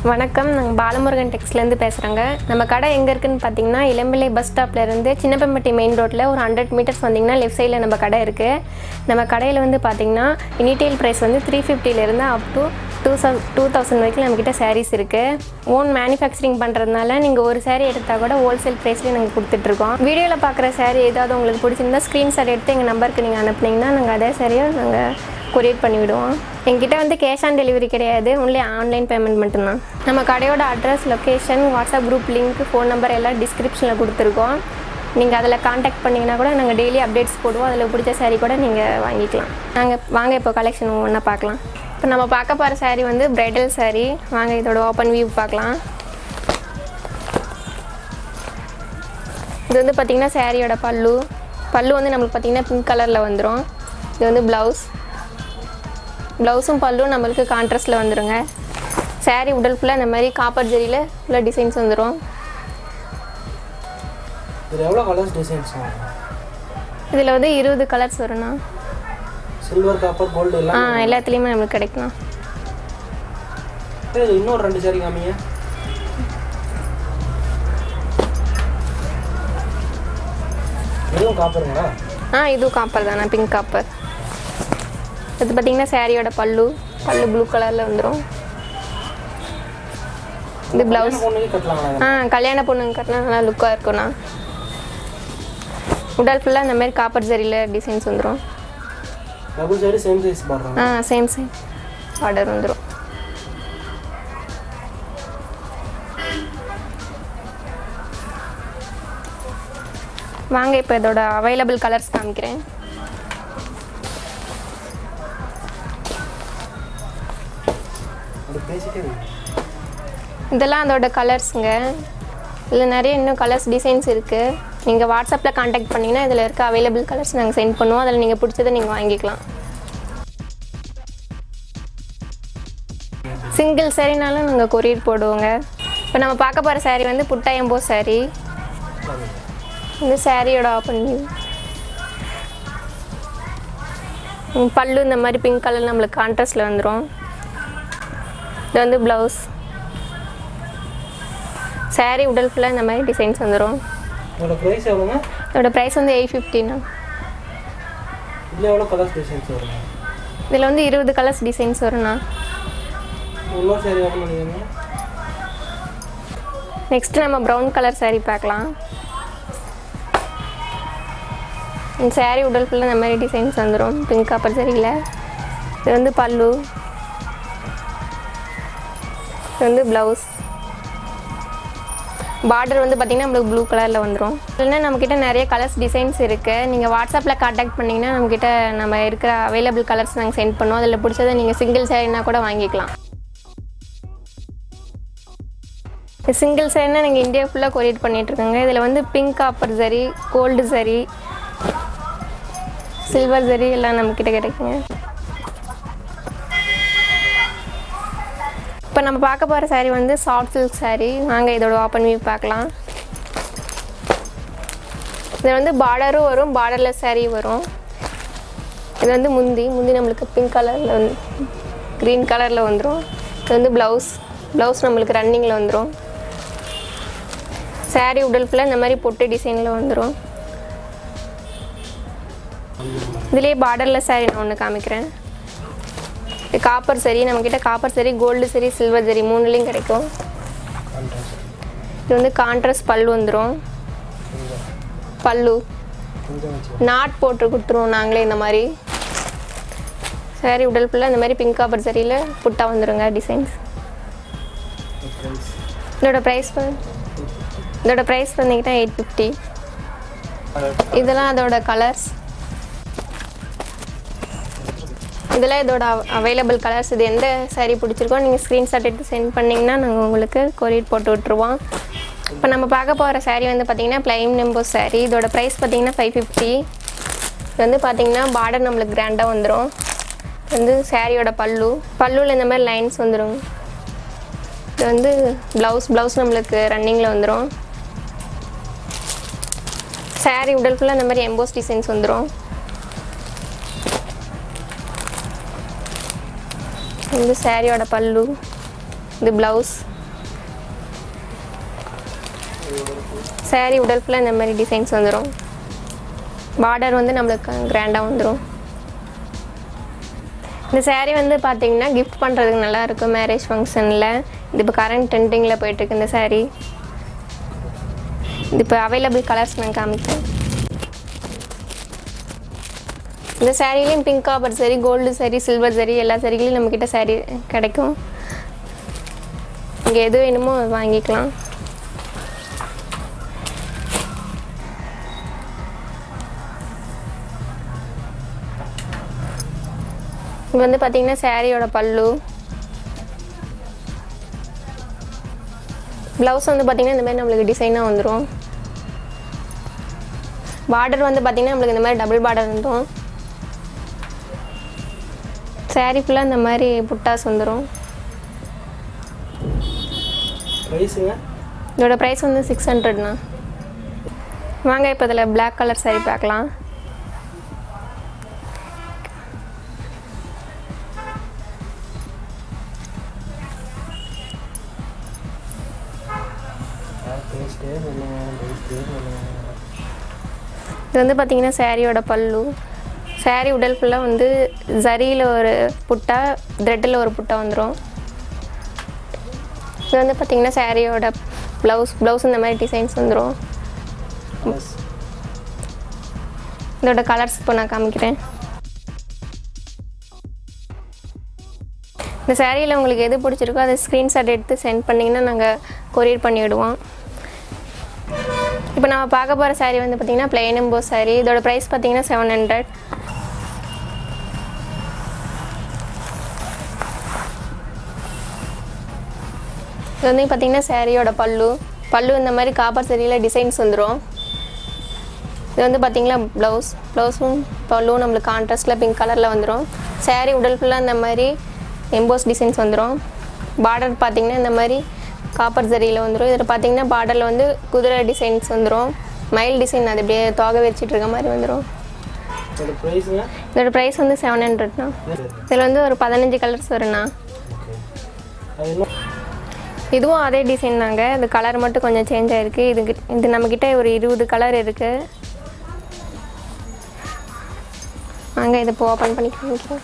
வணக்கம் நாங்கள் பாலமுருகன் டெக்ஸ்லேருந்து பேசுகிறோங்க நம்ம கடை எங்கே இருக்குன்னு பார்த்தீங்கன்னா இளம்பிள்ளை பஸ் ஸ்டாப்லேருந்து சின்னப்பம்பட்டி மெயின் ரோட்டில் ஒரு ஹண்ட்ரட் மீட்டர்ஸ் வந்தீங்கன்னா லெஃப்ட் சைடில் நம்ம கடை இருக்குது நம்ம கடையில் வந்து பார்த்தீங்கன்னா இனிட்டியல் ப்ரைஸ் வந்து த்ரீ ஃபிஃப்டிலேருந்து அப் டு டூ சவு டூ தௌசண்ட் வரைக்கும் நம்மக்கிட்ட சாரீஸ் இருக்குது ஓன் மேனுஃபேக்சரிங் பண்ணுறதுனால நீங்கள் ஒரு saree எடுத்தால் கூட ஹோல்சேல் ப்ரைஸ்லேயே நாங்கள் கொடுத்துட்ருக்கோம் வீடியோவில் பார்க்குற saree ஏதாவது உங்களுக்கு பிடிச்சிருந்தா ஸ்க்ரீன்ஷாட் எடுத்து எங்கள் நம்பருக்கு நீங்கள் அனுப்புனீங்கன்னா நாங்கள் அதே சாரியை நாங்கள் கொரியர் பண்ணி விடுவோம் எங்கிட்ட வந்து கேஷ் ஆன் டெலிவரி கிடையாது ஒன்லி ஆன்லைன் பேமெண்ட் மட்டும்தான் நம்ம கடையோட address location WhatsApp group link phone number எல்லாம் டிஸ்கிரிப்ஷனில் கொடுத்துருக்கோம் நீங்கள் அதில் காண்டாக்ட் பண்ணிங்கன்னா கூட நாங்கள் டெய்லி அப்டேட்ஸ் போடுவோம் அதில் பிடிச்ச saree கூட நீங்கள் வாங்கிக்கலாம் நாங்கள் வாங்க இப்போ கலெக்ஷன் ஒன்றா பார்க்கலாம் இப்போ நம்ம பார்க்க போகிற saree வந்து பிரைடல் saree வாங்க இதோட ஓப்பன் வியூ பார்க்கலாம் இது வந்து பார்த்திங்கன்னா சாரியோட பல்லு பல்லு வந்து நம்மளுக்கு பார்த்திங்கன்னா பிங்க் கலரில் வந்துடும் இது வந்து ப்ளவுஸ் ப்ளவுஸும் பல்லும் நம்மளுக்கு கான்ட்ராஸ்டில் வந்துடுங்க saree உடல் ஃபுல்லாக இந்த மாதிரி காப்பர் ஜெரியில் ஃபுல்லாக டிசைன்ஸ் வந்துடும் இது எவ்வளோ கலர்ஸ் டிசைன்ஸ் வரும் இதில் வந்து இருபது கலர்ஸ் வரும்ண்ணா சில்வர் காப்பர் கோல்டு ஆ எல்லாம் எல்லாத்துலேயுமே நம்மளுக்கு கிடைக்கும் இது இன்னொரு ரெண்டு சாரி காமிங்க இதுவும் காப்பருங்களா ஆ இதுவும் காப்பர் தானே பிங்க் காப்பர் இது பார்த்திங்கன்னா சாரியோட பல்லு பல்லு ப்ளூ கலரில் வந்துடும் இது ப்ளவுஸ் பொண்ணுக்கு கட்டலாங்களா ஆ கல்யாண பொண்ணுங்க கட்டினா நல்லா லுக்காக இருக்கும்ண்ணா உடல் ஃபுல்லாக இந்த மாதிரி காப்பர் ஜரியில் டிசைன்ஸ் வந்துடும் டபுள் சாரி சேம் சைஸ் பாடுறாங்க ஆ சேம் சேம் ஆர்டர் வந்துடும் வாங்க இப்போ இதோட அவைலபிள் கலர்ஸ் காமிக்கிறேன் அது பேசிட்டே இருக்கு இதெல்லாம் அதோட கலர்ஸுங்க இதில் நிறைய இன்னும் கலர்ஸ் டிசைன்ஸ் இருக்குது நீங்கள் வாட்ஸ்அப்பில் காண்டாக்ட் பண்ணிங்கன்னா இதில் இருக்க அவைலபிள் கலர்ஸ் நாங்கள் சென்ட் பண்ணுவோம் அதில் நீங்கள் பிடிச்சதை நீங்கள் வாங்கிக்கலாம் சிங்கிள் சாரினாலும் நாங்கள் கொரியர் போடுவோங்க இப்போ நம்ம பார்க்க போகிற saree வந்து புட்டாயம்போ saree இந்த சாரியோட ஓப்பன் வியூ பல்லு இந்த மாதிரி பிங்க் கலர் நம்மளுக்கு கான்ட்ராஸ்டில் வந்துடும் இது வந்து ப்ளவுஸ் saree உடல் ஃபுல்லாக இந்த மாதிரி டிசைன்ஸ் வந்துடும் இதோட ப்ரைஸ் எவ்வளோங்க இதோட ப்ரைஸ் வந்து எயிட் ஃபிஃப்டினா இதில் எவ்வளோ கலர்ஸ் டிசைன்ஸ் வருங்க இதில் வந்து இருபது கலர்ஸ் டிசைன்ஸ் வரும்ண்ணா இன்னொரு சாரி ஓப்பன் பண்ணிக்கோங்க நெக்ஸ்ட் நம்ம ப்ரௌன் கலர் saree பார்க்கலாம் இந்த saree உடல் ஃபுல்லாக இந்த மாதிரி டிசைன்ஸ் வந்துடும் பிங்க் காப்பர் சரியில் இது வந்து பல்லு இது வந்து ப்ளவுஸ் பார்டர் வந்து பார்த்திங்கன்னா நம்மளுக்கு ப்ளூ கலரில் வந்துடும் இல்லைன்னா நம்மக்கிட்ட நிறைய கலர்ஸ் டிசைன்ஸ் இருக்குது நீங்கள் வாட்ஸ்அப்பில் காண்டாக்ட் பண்ணிங்கன்னா நம்மக்கிட்ட நம்ம இருக்கிற அவைலபிள் கலர்ஸ் நாங்கள் சென்ட் பண்ணுவோம் அதில் பிடிச்சதை நீங்கள் சிங்கிள் சாரினா கூட வாங்கிக்கலாம் சிங்கிள் சைடுனா நீங்கள் இந்தியா ஃபுல்லாக கொரியர் பண்ணிகிட்ருக்கோங்க இதில் வந்து pink copper zari gold zari silver zari எல்லாம் நம்மக்கிட்ட கிடைக்குங்க இப்போ நம்ம பார்க்க போகிற saree வந்து சாஃப்ட் சில்க் saree வாங்க இதோட ஓப்பன் வியூ பார்க்கலாம் இதில் வந்து பார்டரும் வரும் பார்டர்லெஸ் saree வரும் இது வந்து முந்தி முந்தி நம்மளுக்கு பிங்க் கலரில் வந்து க்ரீன் கலரில் வந்துடும் இது வந்து ப்ளவுஸ் ப்ளவுஸ் நம்மளுக்கு ரன்னிங்கில் வந்துடும் saree உடல் ஃபுல்லாக இந்த மாதிரி பொட்டு டிசைனில் வந்துடும் இதுலேயே பார்டரில் saree நான் ஒன்று காமிக்கிறேன் இது காப்பர் சரி நம்மக்கிட்ட copper zari gold zari silver சரி மூணுலேயும் கிடைக்கும் இது வந்து கான்ட்ராஸ்ட் பல்லு வந்துடும் பல்லு கொஞ்சம் வச்சு நாட் போட்டு கொடுத்துருவோம் நாங்களே இந்த மாதிரி saree உடல் ஃபுல்லாக இந்த மாதிரி பிங்க் காப்பர் சரியில் புட்டா வந்துடுங்க டிசைன்ஸ் ப்ரைஸ் இதோட ப்ரைஸ் இதோட ப்ரைஸ் வந்தீங்கன்னா எயிட் ஃபிஃப்டி இதெல்லாம் அதோட கலர்ஸ் இதெல்லாம் இதோட அவைலபிள் கலர்ஸ் இது எந்த saree பிடிச்சிருக்கோ நீங்கள் ஸ்க்ரீன்ஷாட் எடுத்து சென்ட் பண்ணிங்கன்னா நாங்கள் உங்களுக்கு கொரியர் போட்டு விட்ருவோம் இப்போ நம்ம பார்க்க போகிற saree வந்து பார்த்திங்கன்னா பிளைம் நெம்போ saree இதோட ப்ரைஸ் பார்த்தீங்கன்னா ஃபைவ் ஃபிஃப்டி இது வந்து பார்த்தீங்கன்னா பார்டர் நம்மளுக்கு கிராண்டாக வந்துடும் இது வந்து சாரியோட பல்லு பல்லுவில் இந்த மாதிரி லைன்ஸ் வந்துடும் இது வந்து ப்ளவுஸ் ப்ளவுஸ் நம்மளுக்கு ரன்னிங்கில் வந்துடும் saree உடல் ஃபுல்லாக இந்த மாதிரி எம்போஸ் டிசைன்ஸ் வந்துடும் இது சாரியோட பல்லு இது ப்ளவுஸ் saree உடல் ஃபுல்லாக இந்த மாதிரி டிசைன்ஸ் வந்துடும் பார்டர் வந்து நம்மளுக்கு கிராண்டாக வந்துடும் இந்த saree வந்து பார்த்தீங்கன்னா கிஃப்ட் பண்ணுறதுக்கு நல்லா இருக்கும் மேரேஜ் ஃபங்க்ஷனில் இது இப்போ கரண்ட் ட்ரெண்டிங்கில் போயிட்டுருக்கு இந்த saree இது இப்போ அவைலபிள் கலர்ஸ் நான் காமிக்கிறேன் இந்த சாரீலையும் pink copper zari gold zari silver zari எல்லா சரிகளையும் நம்மக்கிட்ட saree கிடைக்கும் இங்கே எது வேணுமோ அது வாங்கிக்கலாம் இது வந்து பார்த்தீங்கன்னா சாரியோட பல்லு ப்ளவுஸ் வந்து பார்த்தீங்கன்னா இந்த மாதிரி நம்மளுக்கு டிசைனாக வந்துடும் பார்டர் வந்து பார்த்தீங்கன்னா நம்மளுக்கு இந்த மாதிரி டபுள் பார்டர் வந்துடும் saree ஃபுல்லாக இந்த மாதிரி புட்டாஸ் வந்துடும் ப்ரைஸுங்க இதோட ப்ரைஸ் வந்து சிக்ஸ் ஹண்ட்ரட்ண்ணா வாங்க இப்போ இதில் Black கலர் saree பார்க்கலாம் டேஸ்ட்டே சொல்லுங்க டேஸ்ட்டே சொல்லுங்க இது வந்து பார்த்தீங்கன்னா சாரியோட பல்லு saree உடல் ஃபுல்லாக வந்து ஜரியில் ஒரு புட்டா த்ரெட்டில் ஒரு புட்டா வந்துடும் இது வந்து பார்த்தீங்கன்னா சாரியோட ப்ளவுஸ் ப்ளவுஸ் இந்த மாதிரி டிசைன்ஸ் வந்துடும் கலர்ஸ் இதோட கலர்ஸ் இப்போ நான் காமிக்கிறேன் இந்த சாரியில் உங்களுக்கு எது பிடிச்சிருக்கோ அதை ஸ்க்ரீன்ஷாட் எடுத்து சென்ட் பண்ணிங்கன்னா நாங்கள் கொரியர் பண்ணி விடுவோம் இப்போ நம்ம பார்க்க போகிற saree வந்து பார்த்திங்கன்னா plain எம்போஸ் saree இதோட ப்ரைஸ் பார்த்தீங்கன்னா செவன் ஹண்ட்ரட் இது வந்து பார்த்திங்கன்னா சாரியோட பல்லு பல்லு இந்த மாதிரி காப்பர் சரியில் டிசைன்ஸ் வந்துடும் இது வந்து பார்த்தீங்களா ப்ளவுஸ் ப்ளவுஸும் பல்லுவும் நம்மளுக்கு கான்ட்ராஸ்டில் பிங்க் கலரில் வந்துடும் saree உடல் ஃபுல்லாக இந்த மாதிரி எம்போஸ் டிசைன்ஸ் வந்துடும் பார்டர் பார்த்தீங்கன்னா இந்த மாதிரி காப்பர் ஜரியில் வந்துடும் இதில் பார்த்தீங்கன்னா பார்டரில் வந்து குதிரை டிசைன்ஸ் வந்துடும் மயில் டிசைன் அது அப்படியே தோகை வச்சுட்டு இருக்க மாதிரி வந்துடும் இதோட ப்ரைஸுங்க இதோட ப்ரைஸ் வந்து செவன் ஹண்ட்ரட்ண்ணா இதில் வந்து ஒரு பதினஞ்சு கலர்ஸ் வரும்ண்ணா ஓகே அது என்ன இதுவும் அதே டிசைன் தாங்க இது கலர் மட்டும் கொஞ்சம் சேஞ்ச் ஆகிருக்கு இது இது நம்மக்கிட்ட ஒரு இருபது கலர் இருக்குது வாங்க இதை இப்போ ஓப்பன் பண்ணி காமிக்கிறேன்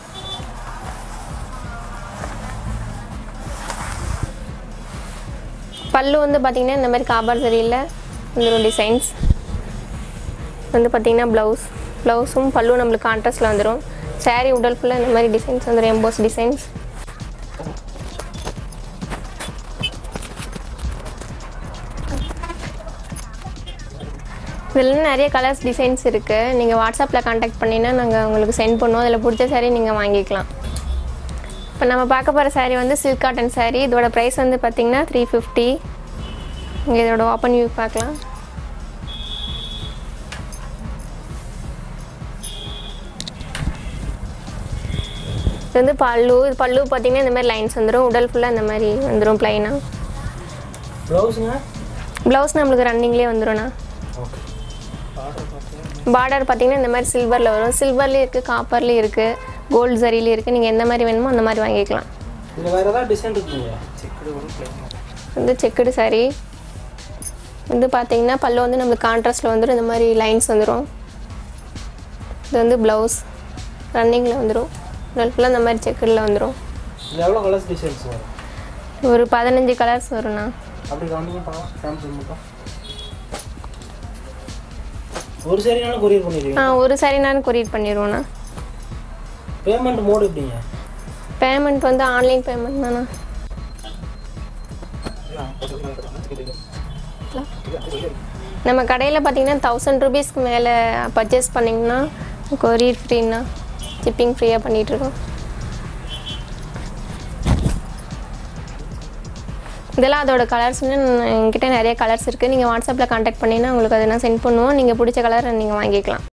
பல்லு வந்து பார்த்திங்கன்னா இந்த மாதிரி காபர் சரியில் வந்துடும் டிசைன்ஸ் வந்து பார்த்திங்கன்னா ப்ளவுஸ் ப்ளவுஸும் பல்லும் நம்மளுக்கு கான்ட்ராஸ்டில் வந்துடும் saree உடல் ஃபுல்லாக இந்த மாதிரி டிசைன்ஸ் வந்துடும் எம்போஸ் டிசைன்ஸ் இதில் நிறைய கலர்ஸ் டிசைன்ஸ் இருக்குது நீங்கள் வாட்ஸ்அப்பில் காண்டாக்ட் பண்ணினா நாங்கள் உங்களுக்கு சென்ட் பண்ணுவோம் அதில் பிடிச்ச saree நீங்கள் வாங்கிக்கலாம் இப்போ நம்ம பார்க்க போகிற saree வந்து சில்க் காட்டன் saree இதோட ப்ரைஸ் வந்து பார்த்திங்கன்னா த்ரீ ஃபிஃப்டி இங்கே இதோட ஓப்பன் வியூ பார்க்கலாம் இது வந்து பல்லு இது பல்லு பார்த்தீங்கன்னா இந்த மாதிரி லைன்ஸ் வந்துடும் உடல் ஃபுல்லாக இந்த மாதிரி வந்துடும் ப்ளைனாக ப்ளவுஸுங்க ப்ளவுஸ் நம்மளுக்கு ரன்னிங்லேயே வந்துடும்ண்ணா ஓகே ஆர்டர் பார்த்தீங்கன்னா பார்டர் பார்த்தீங்கன்னா இந்த மாதிரி சில்வரில் வரும் சில்வர்லேயும் இருக்குது காப்பர்லேயும் இருக்குது கோல்டு சரிலையும் இருக்குது நீங்கள் எந்த மாதிரி வேணுமோ அந்த மாதிரி வாங்கிக்கலாம் இதில் வேறு ஏதாவது டிசைன் இருக்குங்க செக்குடு வரும் plain. வந்து செக்குடு saree வந்து பார்த்தீங்கன்னா பல்லு வந்து நம்மளுக்கு கான்ட்ராஸ்டில் வந்துடும் இந்த மாதிரி லைன்ஸ் வந்துடும் இது வந்து ப்ளவுஸ் ரன்னிங்கில் வந்துடும் உடல் ஃபுல்லாக இந்த மாதிரி செக்குடில் வந்துடும் இதில் எவ்வளோ கலர்ஸ் டிசைன்ஸ் வரும் ஒரு பதினஞ்சு கலர்ஸ் வரும்ண்ணா அப்படி காமிங்க பார்க்கலாம் சாம்பிள் மட்டும் ஒரு சரினாலும் கொரியர் பண்ணிடுவீங்க ஆ ஒரு சாரினாலும் கொரியர் பண்ணிடுவோண்ணா பேமெண்ட் மோடு எப்படிங்க பேமெண்ட் வந்து ஆன்லைன் பேமெண்ட் தானா நம்ம கடையில் பார்த்தீங்கன்னா தௌசண்ட் ருபீஸ்க்கு மேலே பர்ச்சேஸ் பண்ணிங்கன்னா கொரியர் ஃப்ரீண்ணா ஷிப்பிங் ஃப்ரீயாக பண்ணிகிட்ருக்கோம் இதெல்லாம் அதோட கலர்ஸ்னு என்கிட்ட நிறைய கலர்ஸ் இருக்குது நீங்கள் வாட்ஸ்அப்பில் காண்டாக்ட் பண்ணிங்கன்னா உங்களுக்கு அதை நான் சென்ட் பண்ணுவோம் நீங்கள் பிடிச்ச கலரை நீங்கள் வாங்கிக்கலாம்